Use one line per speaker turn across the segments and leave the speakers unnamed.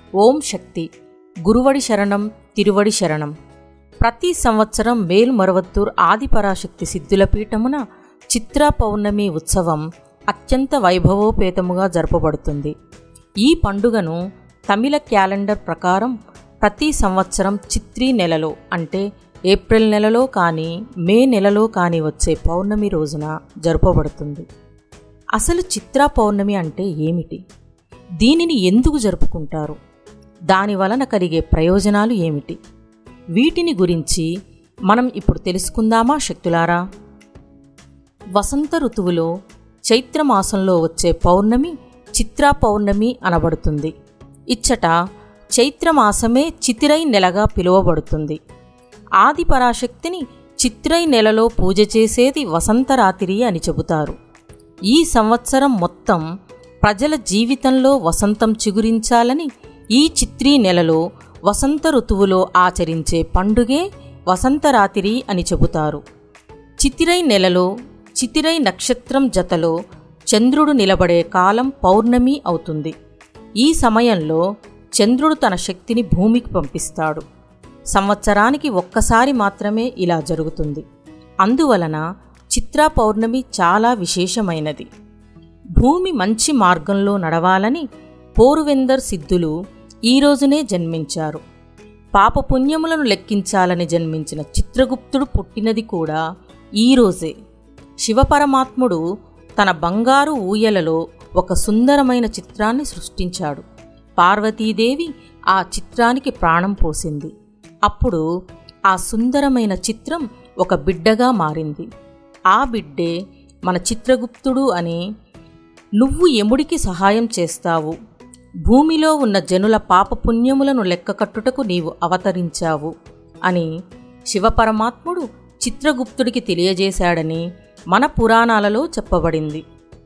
ఓం శక్తి గురువడి శరణం తిరువడి శరణం ప్రతి సంవత్సరం మేల్మరవత్తూర్ ఆదిపరాశక్తి సిద్ధుల పీఠమున చిత్ర పౌర్ణమి ఉత్సవం అత్యంత వైభవోపేతముగా జరపబడుతుంది ఈ పండుగను తమిళ క్యాలెండర్ ప్రకారం ప్రతి సంవత్సరం చిత్రీ నెలలో అంటే ఏప్రిల్ నెలలో కానీ మే నెలలో కానీ వచ్చే పౌర్ణమి రోజున జరపబడుతుంది అసలు చిత్రా పౌర్ణమి అంటే ఏమిటి దీనిని ఎందుకు జరుపుకుంటారు దాని వలన కలిగే ప్రయోజనాలు ఏమిటి వీటిని గురించి మనం ఇప్పుడు తెలుసుకుందామా శక్తులారా వసంత ఋతువులో చైత్రమాసంలో వచ్చే పౌర్ణమి చిత్రా పౌర్ణమి అనబడుతుంది ఇచ్చట చైత్రమాసమే చితిరై నెలగా పిలువబడుతుంది ఆది పరాశక్తిని చిత్రై నెలలో పూజ చేసేది వసంతరాత్రి అని చెబుతారు ఈ సంవత్సరం మొత్తం ప్రజల జీవితంలో వసంతం చిగురించాలని ఈ చిత్రీ నెలలో వసంత ఋతువులో ఆచరించే పండుగే వసంతరాత్రి అని చెబుతారు చితిరై నెలలో చితిరై నక్షత్రం జతలో చంద్రుడు నిలబడే కాలం పౌర్ణమి అవుతుంది ఈ సమయంలో చంద్రుడు తన శక్తిని భూమికి పంపిస్తాడు సంవత్సరానికి ఒక్కసారి మాత్రమే ఇలా జరుగుతుంది అందువలన చిత్రా పౌర్ణమి చాలా విశేషమైనది భూమి మంచి మార్గంలో నడవాలని పోరువెందర్ సిద్ధులు ఈ రోజునే జన్మించారు పాపపుణ్యములను లెక్కించాలని జన్మించిన చిత్రగుప్తుడు పుట్టినది కూడా ఈ రోజే శివపరమాత్ముడు తన బంగారు ఊయలలో ఒక సుందరమైన చిత్రాన్ని సృష్టించాడు పార్వతీదేవి ఆ చిత్రానికి ప్రాణం పోసింది అప్పుడు ఆ సుందరమైన చిత్రం ఒక బిడ్డగా మారింది ఆ బిడ్డే మన చిత్రగుప్తుడు అని నువ్వు ఎముడికి సహాయం చేస్తావు భూమిలో ఉన్న జనుల పాపపుణ్యములను లెక్కకట్టుటకు నీవు అవతరించావు అని శివపరమాత్ముడు చిత్రగుప్తుడికి తెలియజేశాడని మన పురాణాలలో చెప్పబడింది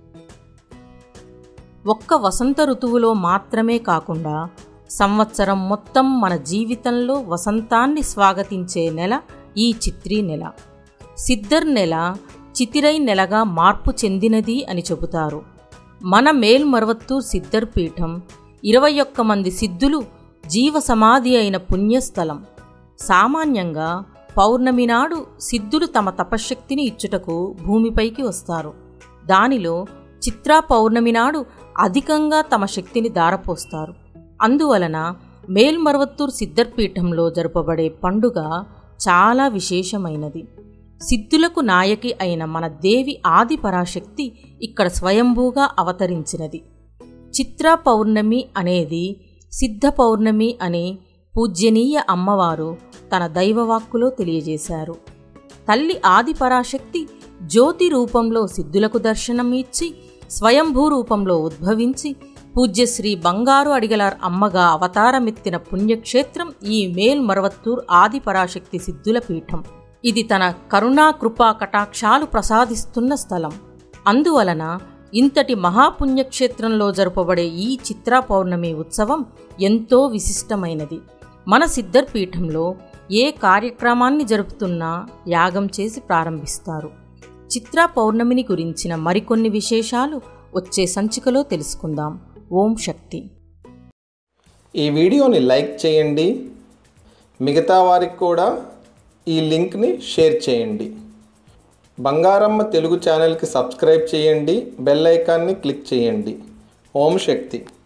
ఒక్క వసంత ఋతువులో మాత్రమే కాకుండా సంవత్సరం మొత్తం మన జీవితంలో వసంతాన్ని స్వాగతించే నెల ఈ చిత్రీ నెల సిద్ధర్ నెల చితిరై నెలగా మార్పు చెందినది అని చెబుతారు మన మేల్మరవత్తు సిద్ధర్ పీఠం ఇరవై ఒక్క మంది సిద్ధులు జీవ సమాధి అయిన పుణ్యస్థలం సామాన్యంగా పౌర్ణమి నాడు సిద్ధులు తమ తపశ్శక్తిని ఇచ్చుటకు భూమిపైకి వస్తారు దానిలో చిత్రా పౌర్ణమి నాడు అధికంగా తమ శక్తిని దారపోస్తారు అందువలన మేల్మరవత్తూర్ సిద్ధర్పీఠంలో జరుపబడే పండుగ చాలా విశేషమైనది సిద్ధులకు నాయకి అయిన మన దేవి ఆది పరాశక్తి ఇక్కడ స్వయంభూగా అవతరించినది చిత్రా పౌర్ణమి అనేది సిద్ధ పౌర్ణమి అని పూజ్యనీయ అమ్మవారు తన దైవవాక్కులో తెలియజేశారు తల్లి ఆది పరాశక్తి జ్యోతి రూపంలో సిద్ధులకు దర్శనం ఇచ్చి స్వయంభూ రూపంలో ఉద్భవించి పూజ్యశ్రీ బంగారు అడిగలార్ అమ్మగా అవతారమెత్తిన పుణ్యక్షేత్రం ఈ మేల్మరవత్తూర్ ఆది పరాశక్తి సిద్ధుల పీఠం ఇది తన కరుణా కృపా కటాక్షాలు ప్రసాదిస్తున్న స్థలం అందువలన ఇంతటి మహాపుణ్యక్షేత్రంలో జరుపబడే ఈ చిత్రా పౌర్ణమి ఉత్సవం ఎంతో విశిష్టమైనది మన సిద్ధర్ పీఠంలో ఏ కార్యక్రమాన్ని జరుపుతున్నా యాగం చేసి ప్రారంభిస్తారు చిత్రా పౌర్ణమిని గురించిన మరికొన్ని విశేషాలు వచ్చే సంచికలో తెలుసుకుందాం ఓం శక్తి
ఈ వీడియోని లైక్ చేయండి మిగతా వారికి కూడా ఈ లింక్ని షేర్ చేయండి బంగారమ్మ తెలుగు ఛానల్కి సబ్స్క్రైబ్ చేయండి బెల్ ఐకాన్ని క్లిక్ చేయండి ఓం శక్తి